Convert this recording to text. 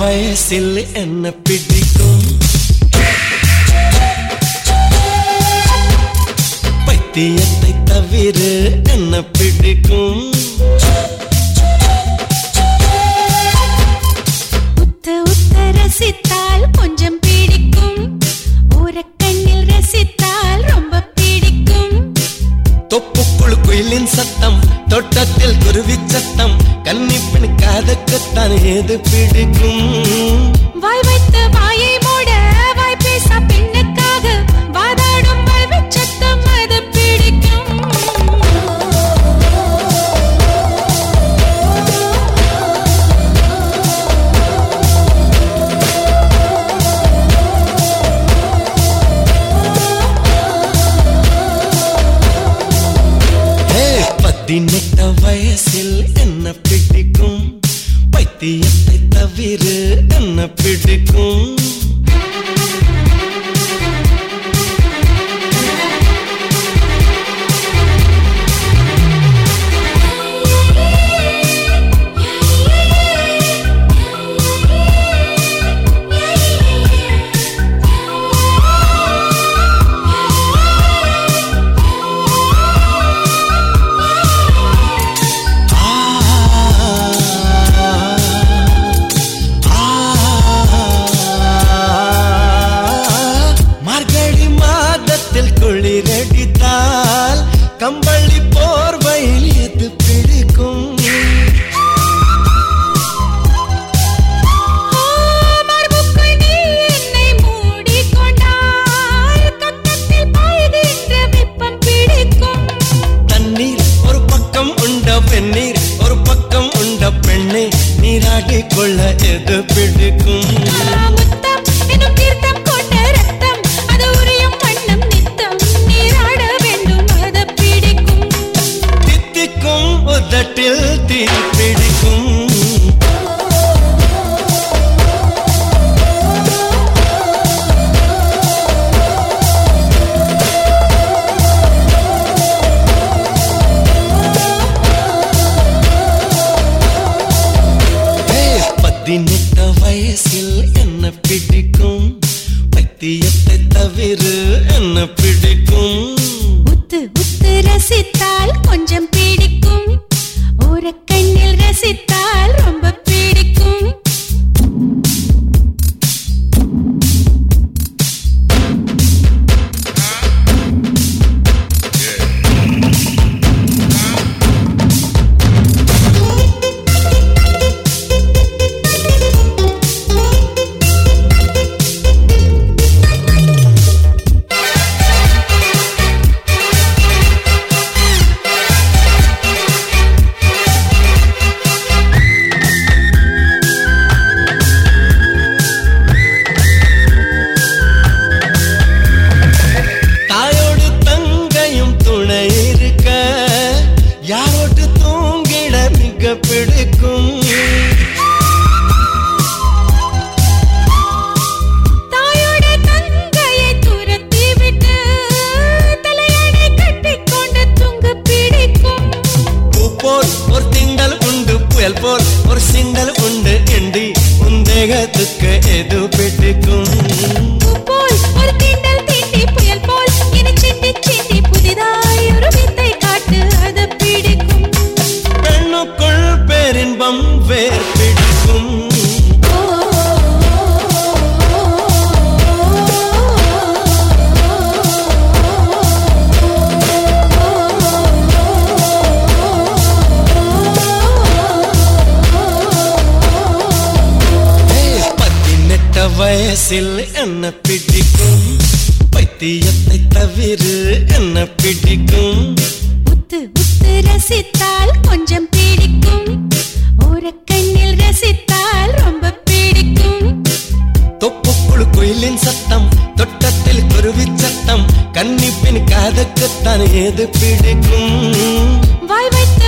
வயசில் என்ன பிடிக்கும் பைத்தியத்தை தவிர என்ன பிடிக்கும் உத்த உத்த ரசித்தால் கொஞ்சம் பிடிக்கும் ஓரக்கண்ணில் ரசித்தால் ரொம்ப பிடிக்கும் தொப்புக்குள் குயிலின் சத்தம் தோட்டத்தில் குருவி சத்தம் கன்னிப்பின் காதக்கத்தான் ஏது பிடிக்கும் வாய் வைத்து வாயை மூட வாய் பேச பெண்ணுக்காக வாதாடும் வாழ்வுச் சத்தம் அது பிடிக்கும் ஏ, பதினெட்டு வயசில் என்ன பிடிக்கும் பைத்தியத்தை தவிர என்ன பிடிக்கும் மார்கழி மாதத்தில் குளிரடித்தால் கம்பளி போர்வையில் எது பிடிக்கும் மார்புக்குள் நீ என்னை மூடிக்கொண்டால் கக்கத்தில் பாய்கின்ற வெப்பம் பிடிக்கும் தண்ணீர் ஒரு பக்கம் உண்ட பெண்ணீர் ஒரு பக்கம் உண்ட பெண்ணே நீராடி கொள்ள எது பிடிக்கும் முத்தம் எனும் தீர்த்தம் கொண்ட ரத்தம் அது உரியும் வண்ணம் நித்தம் நீராட வேண்டும் அது பிடிக்கும் தித்திக்கும் உதட்டில் தீ பிடிக்கும் ஏய், பதினெட்டு வயசில் என்ன பிடிக்கும் பைத்தியத்தை தவிர என்ன பிடிக்கும் உத்து உத்து ரசித்தால் கொஞ்சம் பிடிக்கும் ஓரக்கண்ணில் ரசித்தால் ரொம்ப பிடிக்கும் தாயோடு தங்கையும் துணை இருக்க யாரோட்டு தூங்கிட மிக பிடிக்கும் தாயோட தங்கையை துரத்தி விட்டு தலையணை கட்டிக்கொண்டு தூங்க பிடிக்கும் பூ போல் ஒரு திங்கள் உண்டு புயல் போல் ஒரு சிங்கள் உண்டு எண்டி உந்தேகத்துக்கு எது பிடிக்கும் பூ போல் ஒரு தீண்டல் தீண்டி புயல் போல் இனி சிந்தி சிந்தி புதிதாய் ஒரு வித்தை காட்டு அது பிடிக்கும் பெண்ணுக்குள் பேரின்பம் வேர் பிடிக்கும் ஏய், பதினெட்டு வயசில் என்ன பிடிக்கும் பைத்தியத்தை தவிர என்ன பிடிக்கும் உத்து உத்து ரசித்தால் கொஞ்சம் பிடிக்கும் ஓரக்கண்ணில் ரசித்தால் ரொம்ப பிடிக்கும் தொப்புக்குழு குயிலின் சத்தம் தொட்டத்தில் குருவி சத்தம் கன்னிப்பின் காதுக்குத்தான் ஏது பிடிக்கும் வாய் வைத்து